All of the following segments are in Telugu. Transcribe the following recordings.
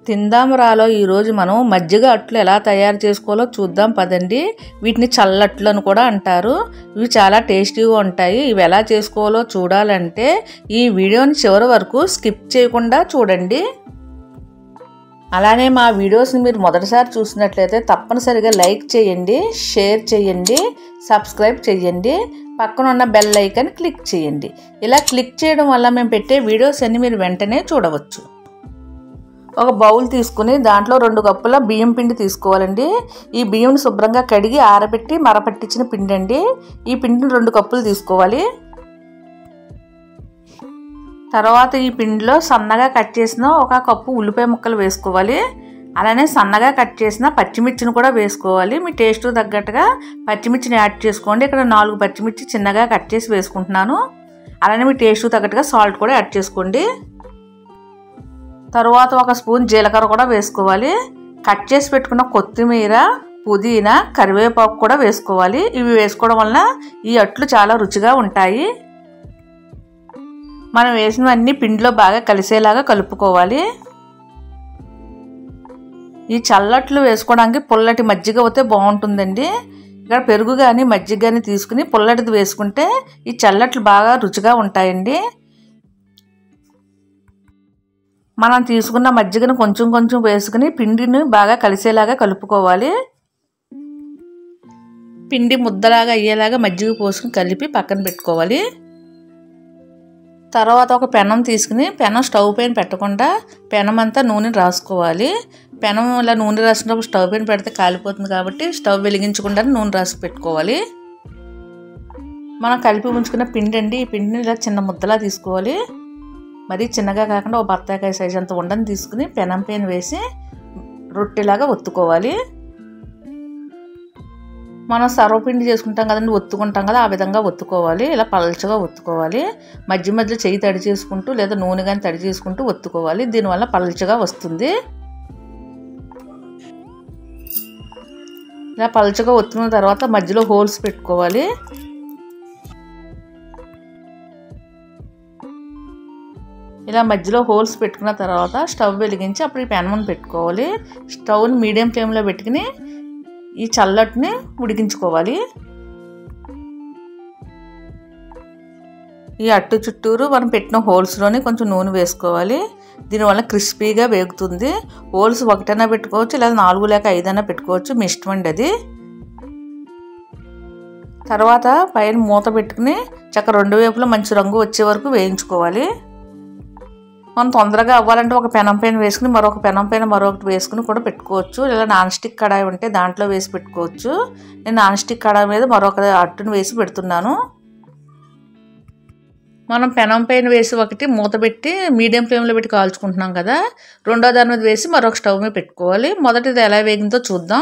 తిందామరాలో ఈరోజు మనం మజ్జిగ అట్లు ఎలా తయారు చేసుకోవాలో చూద్దాం పదండి వీటిని చల్లట్లు అని కూడా అంటారు ఇవి చాలా టేస్టీగా ఉంటాయి ఇవి ఎలా చేసుకోవాలో చూడాలంటే ఈ వీడియోని చివరి వరకు స్కిప్ చేయకుండా చూడండి అలానే మా వీడియోస్ని మీరు మొదటిసారి చూసినట్లయితే తప్పనిసరిగా లైక్ చేయండి షేర్ చేయండి సబ్స్క్రైబ్ చేయండి పక్కన ఉన్న బెల్ ఐకాన్ క్లిక్ చేయండి ఇలా క్లిక్ చేయడం వల్ల మేము పెట్టే వీడియోస్ అన్ని మీరు వెంటనే చూడవచ్చు ఒక బౌల్ తీసుకుని దాంట్లో రెండు కప్పుల బియ్యం పిండి తీసుకోవాలండి ఈ బియ్యం శుభ్రంగా కడిగి ఆరబెట్టి మరపట్టించిన పిండి అండి ఈ పిండిని రెండు కప్పులు తీసుకోవాలి తర్వాత ఈ పిండిలో సన్నగా కట్ చేసిన ఒక కప్పు ఉల్లిపాయ ముక్కలు వేసుకోవాలి అలానే సన్నగా కట్ చేసిన పచ్చిమిర్చిని కూడా వేసుకోవాలి మీ టేస్ట్ తగ్గట్టుగా పచ్చిమిర్చిని యాడ్ చేసుకోండి ఇక్కడ నాలుగు పచ్చిమిర్చి చిన్నగా కట్ చేసి వేసుకుంటున్నాను అలానే మీ టేస్ట్ తగ్గట్టుగా సాల్ట్ కూడా యాడ్ చేసుకోండి తర్వాత ఒక స్పూన్ జీలకర్ర కూడా వేసుకోవాలి కట్ చేసి పెట్టుకున్న కొత్తిమీర పుదీనా కరివేపాకు కూడా వేసుకోవాలి ఇవి వేసుకోవడం వలన ఈ అట్లు చాలా రుచిగా ఉంటాయి మనం వేసినవన్నీ పిండిలో బాగా కలిసేలాగా కలుపుకోవాలి ఈ చల్లట్లు వేసుకోవడానికి పుల్లటి మజ్జిగ అయితే బాగుంటుందండి ఇక్కడ పెరుగు కానీ మజ్జిగ కానీ తీసుకుని పుల్లటిది వేసుకుంటే ఈ చల్లట్లు బాగా రుచిగా ఉంటాయండి మనం తీసుకున్న మజ్జిగను కొంచెం కొంచెం వేసుకుని పిండిని బాగా కలిసేలాగా కలుపుకోవాలి పిండి ముద్దలాగా అయ్యేలాగా మజ్జిగ పోసుకుని కలిపి పక్కన పెట్టుకోవాలి తర్వాత ఒక పెనం తీసుకుని పెనం స్టవ్ పైన పెట్టకుండా పెనం అంతా నూనె రాసుకోవాలి పెనం ఇలా నూనె రాసినప్పుడు స్టవ్ పైన పెడితే కాలిపోతుంది కాబట్టి స్టవ్ వెలిగించకుండా నూనె రాసి పెట్టుకోవాలి మనం కలిపి ఉంచుకున్న పిండి అండి ఈ పిండిని ఇలా చిన్న ముద్దలా తీసుకోవాలి మరీ చిన్నగా కాకుండా ఒక బత్తాకాయ సైజ్ అంత ఉండని తీసుకుని పెనం పైన వేసి రొట్టెలాగా ఒత్తుకోవాలి మనం సర్వపిండి చేసుకుంటాం కదండి ఒత్తుకుంటాం కదా ఆ విధంగా ఒత్తుకోవాలి ఇలా పలచగా ఒత్తుకోవాలి మధ్య మధ్య చెయ్యి తడి చేసుకుంటూ లేదా నూనె కానీ తడి చేసుకుంటూ ఒత్తుకోవాలి దీనివల్ల పలచగా వస్తుంది ఇలా పలచగా ఒత్తుకున్న తర్వాత మధ్యలో హోల్స్ పెట్టుకోవాలి ఇలా మధ్యలో హోల్స్ పెట్టుకున్న తర్వాత స్టవ్ వెలిగించి అప్పుడు ఈ పెనమని పెట్టుకోవాలి స్టవ్ని మీడియం ఫ్లేమ్లో పెట్టుకుని ఈ చల్లటిని ఉడికించుకోవాలి ఈ అట్టు చుట్టూరు మనం పెట్టిన హోల్స్లోని కొంచెం నూనె వేసుకోవాలి దీనివల్ల క్రిస్పీగా వేగుతుంది హోల్స్ ఒకటైనా పెట్టుకోవచ్చు లేదా నాలుగు లేక ఐదైనా పెట్టుకోవచ్చు మీ ఇష్టం అండి అది తర్వాత పైన మూత పెట్టుకుని చక్క రెండు వైపులా మంచి రంగు వచ్చే వరకు వేయించుకోవాలి మనం తొందరగా అవ్వాలంటే ఒక పెనం పైన వేసుకుని మరొక పెనం పైన మరొకటి వేసుకుని కూడా పెట్టుకోవచ్చు ఇలా నాన్ స్టిక్ కడాయి ఉంటే దాంట్లో వేసి పెట్టుకోవచ్చు నేను నాన్ స్టిక్ కడాయి మీద మరొక అట్టును వేసి పెడుతున్నాను మనం పెనం పైన వేసి ఒకటి మూత పెట్టి మీడియం ఫ్లేమ్లో పెట్టి కాల్చుకుంటున్నాం కదా రెండో దాని మీద వేసి మరొక స్టవ్ మీద పెట్టుకోవాలి మొదటిది ఎలా వేగిందో చూద్దాం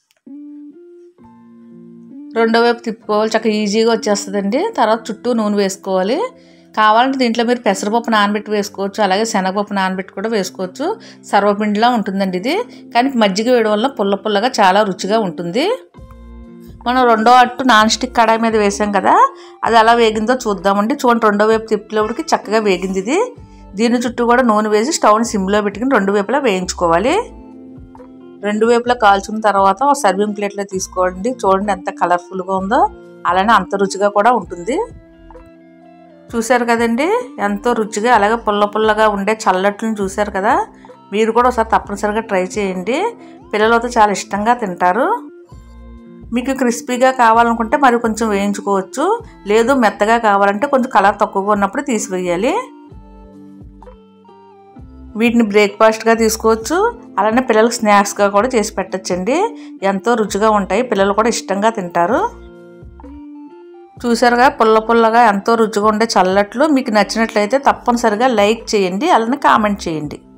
రెండో వైపు తిప్పుకోవాలి చక్కగా ఈజీగా వచ్చేస్తుందండి తర్వాత చుట్టూ నూనె వేసుకోవాలి కావాలంటే దీంట్లో మీరు పెసరపప్పు నానబెట్టి వేసుకోవచ్చు అలాగే శనగపప్పు నానబెట్టి కూడా వేసుకోవచ్చు సర్వపిండిలా ఉంటుందండి ఇది కానీ మజ్జిగ వేయడం వల్ల పుల్ల పుల్లగా చాలా రుచిగా ఉంటుంది మనం రెండో అట్టు నాన్ స్టిక్ కడాయి మీద వేసాం కదా అది ఎలా వేగిందో చూద్దామండి చూడండి రెండో వైపు తిప్పేటప్పటికి చక్కగా వేగింది ఇది దీని చుట్టూ కూడా నూనె వేసి స్టవ్ని సిమ్లో పెట్టుకుని రెండు వైపులా వేయించుకోవాలి రెండు వైపులా కాల్చుకున్న తర్వాత ఒక సర్వింగ్ ప్లేట్లో తీసుకోండి చూడండి ఎంత కలర్ఫుల్గా ఉందో అలానే అంత రుచిగా కూడా ఉంటుంది చూశారు కదండి ఎంతో రుచిగా అలాగే పుల్ల పుల్లగా ఉండే చల్లట్లను చూశారు కదా మీరు కూడా ఒకసారి తప్పనిసరిగా ట్రై చేయండి పిల్లలతో చాలా ఇష్టంగా తింటారు మీకు క్రిస్పీగా కావాలనుకుంటే మరి కొంచెం వేయించుకోవచ్చు లేదు మెత్తగా కావాలంటే కొంచెం కలర్ తక్కువగా ఉన్నప్పుడు తీసివేయాలి వీటిని బ్రేక్ఫాస్ట్గా తీసుకోవచ్చు అలానే పిల్లలకు స్నాక్స్గా కూడా చేసి పెట్టచ్చండి ఎంతో రుచిగా ఉంటాయి పిల్లలు కూడా ఇష్టంగా తింటారు చూసారుగా పుల్ల పుల్లగా ఎంతో రుచిగా ఉండే చల్లట్లు మీకు నచ్చినట్లయితే తప్పనిసరిగా లైక్ చేయండి అలానే కామెంట్ చేయండి